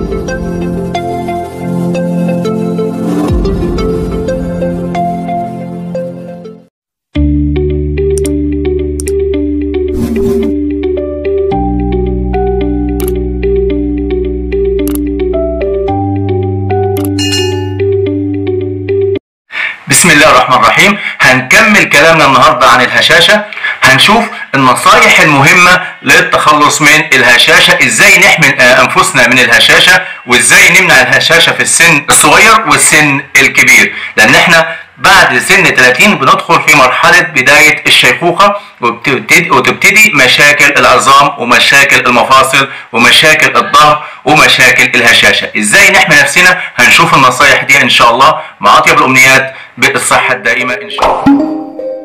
بسم الله الرحمن الرحيم هنكمل كلامنا النهاردة عن الهشاشة هنشوف النصائح المهمة للتخلص من الهشاشة ازاي نحمي آه، انفسنا من الهشاشة وازاي نمنع الهشاشة في السن الصغير والسن الكبير لان احنا بعد سن 30 بندخل في مرحلة بداية الشيخوخة وبتبتدي, وتبتدي مشاكل العظام ومشاكل المفاصل ومشاكل الظهر ومشاكل الهشاشة ازاي نحمي نفسنا هنشوف النصائح دي ان شاء الله مع اطيب الامنيات بالصحة الدائمة ان شاء الله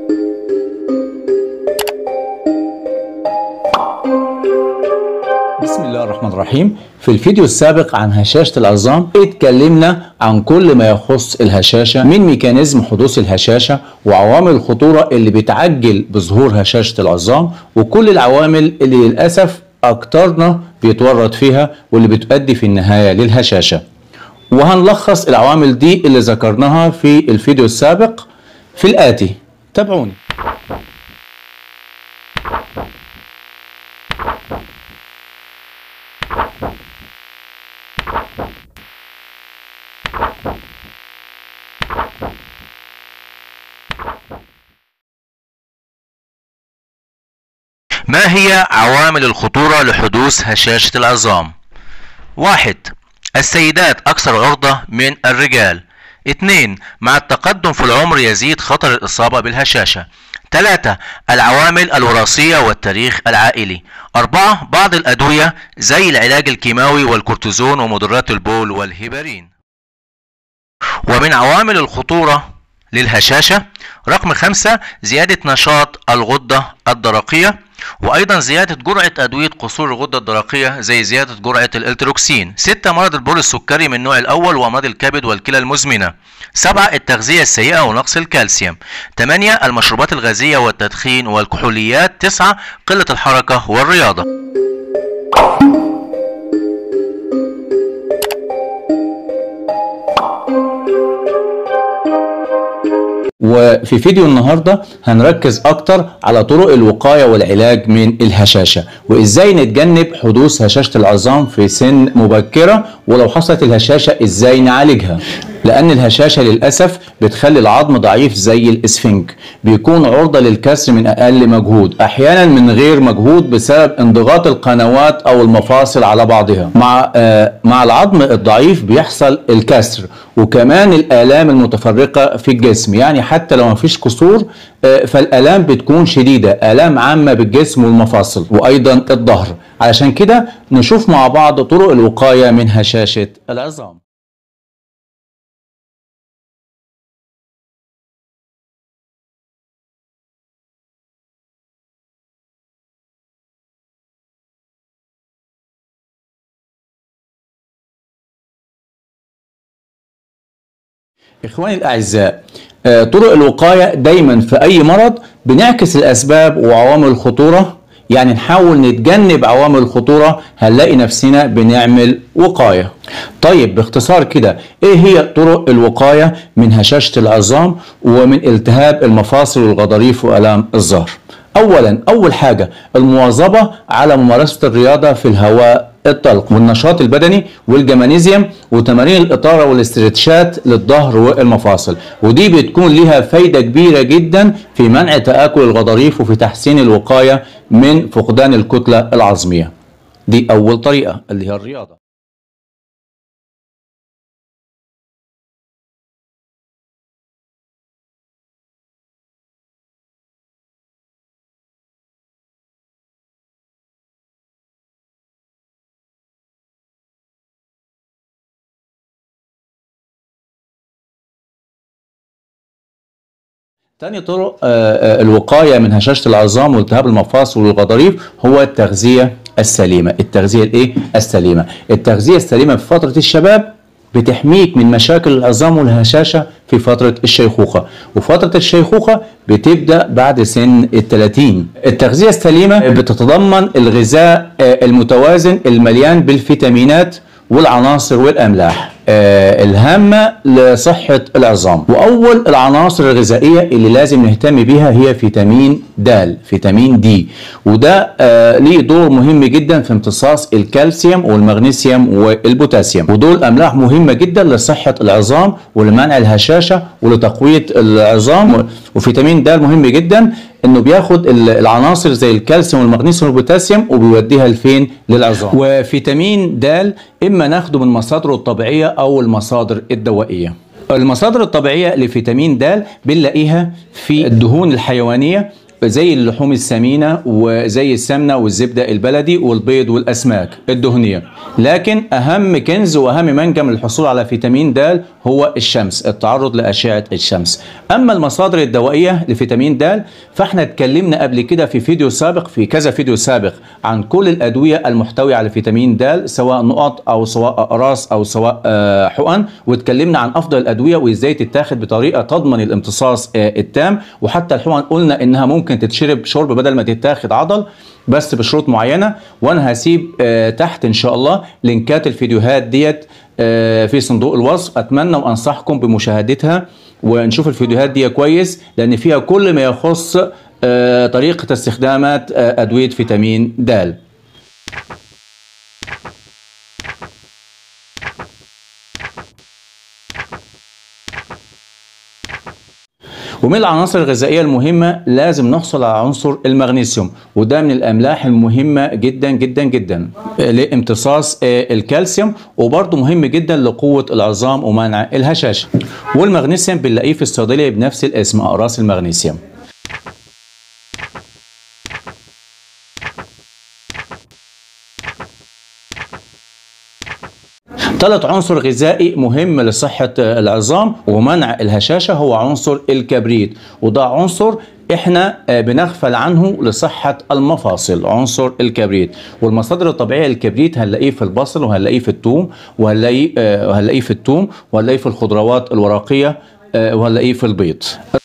بسم الله الرحمن الرحيم في الفيديو السابق عن هشاشة العظام اتكلمنا عن كل ما يخص الهشاشة من ميكانيزم حدوث الهشاشة وعوامل الخطورة اللي بتعجل بظهور هشاشة العظام وكل العوامل اللي للأسف أكترنا بيتورط فيها واللي بتؤدي في النهاية للهشاشة وهنلخص العوامل دي اللي ذكرناها في الفيديو السابق في الآتي تابعوني ما هي عوامل الخطورة لحدوث هشاشة العظام؟ واحد السيدات أكثر عرضة من الرجال اثنين مع التقدم في العمر يزيد خطر الإصابة بالهشاشة ثلاثة العوامل الوراثية والتاريخ العائلي أربعة بعض الأدوية زي العلاج الكيماوي والكورتيزون ومضرات البول والهيبرين ومن عوامل الخطورة للهشاشة رقم خمسة زيادة نشاط الغدة الدرقية وأيضا زيادة جرعة أدوية قصور الغدة الدرقية زي زيادة جرعة الالتروكسين ستة مرض البول السكري من النوع الأول وأمراض الكبد والكلى المزمنة سبعة التغذية السيئة ونقص الكالسيوم ثمانية المشروبات الغازية والتدخين والكحوليات تسعة قلة الحركة والرياضة وفي فيديو النهارده هنركز اكتر على طرق الوقايه والعلاج من الهشاشه وازاي نتجنب حدوث هشاشه العظام في سن مبكره ولو حصلت الهشاشه ازاي نعالجها لان الهشاشه للاسف بتخلي العظم ضعيف زي الاسفنج بيكون عرضه للكسر من اقل مجهود احيانا من غير مجهود بسبب انضغاط القنوات او المفاصل على بعضها مع آه مع العظم الضعيف بيحصل الكسر وكمان الالام المتفرقه في الجسم يعني حتى لو مفيش كسور آه فالالام بتكون شديده الام عامه بالجسم والمفاصل وايضا الظهر علشان كده نشوف مع بعض طرق الوقايه من هشاشه العظام إخواني الأعزاء آه، طرق الوقاية دايما في أي مرض بنعكس الأسباب وعوامل الخطورة يعني نحاول نتجنب عوامل الخطورة هنلاقي نفسنا بنعمل وقاية طيب باختصار كده ايه هي طرق الوقاية من هشاشة العظام ومن التهاب المفاصل والغضاريف وآلام الظهر اولا اول حاجة المواظبة على ممارسة الرياضة في الهواء الطلق والنشاط البدني والجمانيزيوم وتمارين الاطاله والاسترتشات للظهر والمفاصل ودي بتكون لها فايده كبيره جدا في منع تاكل الغضاريف وفي تحسين الوقايه من فقدان الكتله العظميه دي اول طريقه اللي هي الرياضه تاني طرق آه، آه، الوقاية من هشاشة العظام والتهاب المفاصل والغضاريف هو التغذية السليمة التغذية الايه السليمة التغذية السليمة في فترة الشباب بتحميك من مشاكل العظام والهشاشة في فترة الشيخوخة وفترة الشيخوخة بتبدأ بعد سن الثلاثين التغذية السليمة بتتضمن الغذاء آه، المتوازن المليان بالفيتامينات والعناصر والاملاح آه، الهامة لصحة العظام وأول العناصر الغذائية اللي لازم نهتم بيها هي فيتامين د فيتامين دي وده آه، ليه دور مهم جدا في امتصاص الكالسيوم والمغنيسيوم والبوتاسيوم ودول أملاح مهمة جدا لصحة العظام ولمنع الهشاشة ولتقوية العظام وفيتامين د مهم جدا انه بياخد ال- العناصر زي الكالسيوم والمغنيسيوم والبوتاسيوم وبيوديها لفين للعظام وفيتامين د اما ناخده من مصادره الطبيعيه او المصادر الدوائيه المصادر الطبيعيه لفيتامين د بنلاقيها في الدهون الحيوانيه زي اللحوم السمينة وزي السمنة والزبدة البلدي والبيض والأسماك الدهنية لكن أهم كنز وأهم منجم للحصول على فيتامين د هو الشمس التعرض لأشعة الشمس أما المصادر الدوائية لفيتامين د فاحنا اتكلمنا قبل كده في فيديو سابق في كذا فيديو سابق عن كل الأدوية المحتوية على فيتامين د سواء نقط أو سواء أقراص أو سواء آه، حقن واتكلمنا عن أفضل الأدوية وإزاي تتاخد بطريقة تضمن الامتصاص آه، التام وحتى الحقن قلنا إنها ممكن تتشرب شرب بدل ما تتاخد عضل بس بشروط معينة وأنا هسيب آه، تحت إن شاء الله لينكات الفيديوهات ديت آه، في صندوق الوصف أتمنى وأنصحكم بمشاهدتها ونشوف الفيديوهات دي كويس لأن فيها كل ما يخص آه، طريقة استخدامات آه، أدوية فيتامين د ومن العناصر الغذائيه المهمه لازم نحصل على عنصر المغنيسيوم وده من الاملاح المهمه جدا جدا جدا لامتصاص آه، الكالسيوم وبرضه مهم جدا لقوه العظام ومنع الهشاشه والمغنيسيوم بنلاقيه في الصيدليه بنفس الاسم اقراص المغنيسيوم ثالث عنصر غذائي مهم لصحة العظام ومنع الهشاشة هو عنصر الكبريت وده عنصر احنا آه، بنغفل عنه لصحة المفاصل عنصر الكبريت والمصادر الطبيعية للكبريت هنلاقيه في البصل وهنلاقيه في الثوم وهنلاقيه آه، وهنلاقيه في الثوم وهنلاقيه في الخضروات الورقية آه، وهنلاقيه في البيض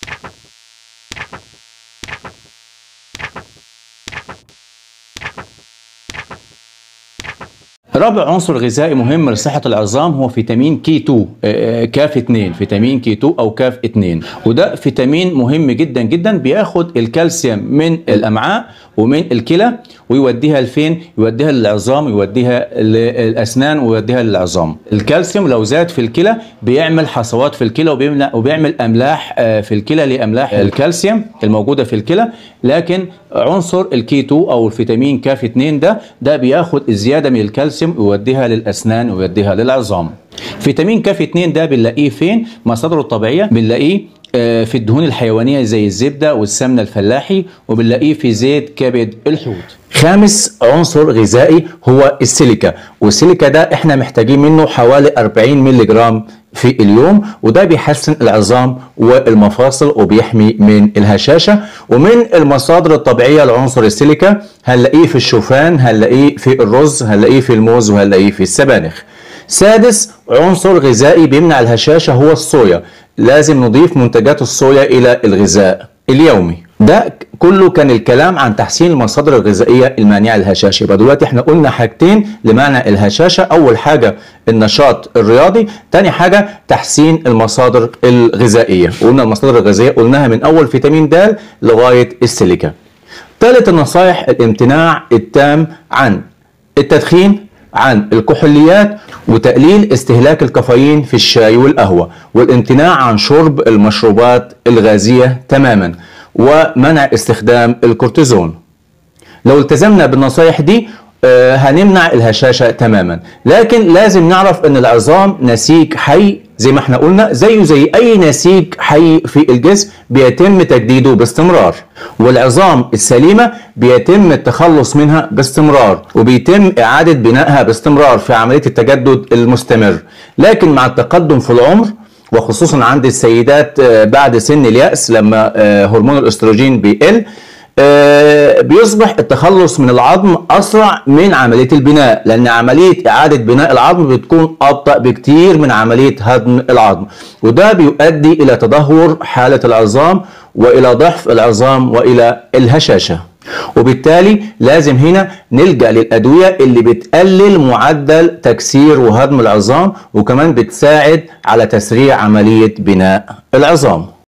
رابع عنصر غذائي مهم لصحة العظام هو فيتامين كي 2 آه، كاف 2 فيتامين كي 2 أو كاف 2 وده فيتامين مهم جدا جدا بياخد الكالسيوم من الأمعاء ومن الكلى ويوديها لفين؟ يوديها للعظام يوديها للأسنان ويوديها للعظام الكالسيوم لو زاد في الكلى بيعمل حصوات في الكلى وبيعمل, وبيعمل أملاح آه، في الكلى لأملاح الكالسيوم الموجودة في الكلى لكن عنصر الكي 2 أو الفيتامين كاف 2 ده ده بياخد الزيادة من الكالسيوم ويوديها للأسنان ويوديها للعظام فيتامين كاف 2 ده بنلاقيه فين؟ مصادره الطبيعية بنلاقيه آه، في الدهون الحيوانية زي الزبدة والسمنة الفلاحي وبنلاقيه في زيت كبد الحوت خامس عنصر غذائي هو السيليكا والسيليكا ده احنا محتاجين منه حوالي 40 مللي جرام في اليوم وده بيحسن العظام والمفاصل وبيحمي من الهشاشة ومن المصادر الطبيعية لعنصر السيليكا هنلاقيه في الشوفان هنلاقيه في الرز هنلاقيه في الموز وهنلاقيه في السبانخ سادس عنصر غذائي بيمنع الهشاشة هو الصويا لازم نضيف منتجات الصويا إلى الغذاء اليومي ده كله كان الكلام عن تحسين المصادر الغذائية المانعة للهشاشة يبقى دلوقتي احنا قلنا حاجتين لمنع الهشاشة أول حاجة النشاط الرياضي تاني حاجة تحسين المصادر الغذائية قلنا المصادر الغذائية قلناها من أول فيتامين د لغاية السيليكا ثالث النصائح الامتناع التام عن التدخين عن الكحوليات وتقليل استهلاك الكافيين في الشاي والقهوة والامتناع عن شرب المشروبات الغازية تماما ومنع استخدام الكورتيزون لو التزمنا بالنصايح دي آه، هنمنع الهشاشة تماما لكن لازم نعرف ان العظام نسيج حي زي ما احنا قلنا زيه زي اي نسيج حي في الجسم بيتم تجديده باستمرار والعظام السليمة بيتم التخلص منها باستمرار وبيتم اعادة بنائها باستمرار في عملية التجدد المستمر لكن مع التقدم في العمر وخصوصا عند السيدات آه، بعد سن اليأس لما آه، هرمون الاستروجين بيقل آه، بيصبح التخلص من العظم اسرع من عمليه البناء لان عمليه اعاده بناء العظم بتكون ابطا بكتير من عمليه هدم العظم وده بيؤدي الى تدهور حاله العظام والى ضعف العظام والى الهشاشه وبالتالي لازم هنا نلجأ للأدوية اللي بتقلل معدل تكسير وهدم العظام وكمان بتساعد على تسريع عملية بناء العظام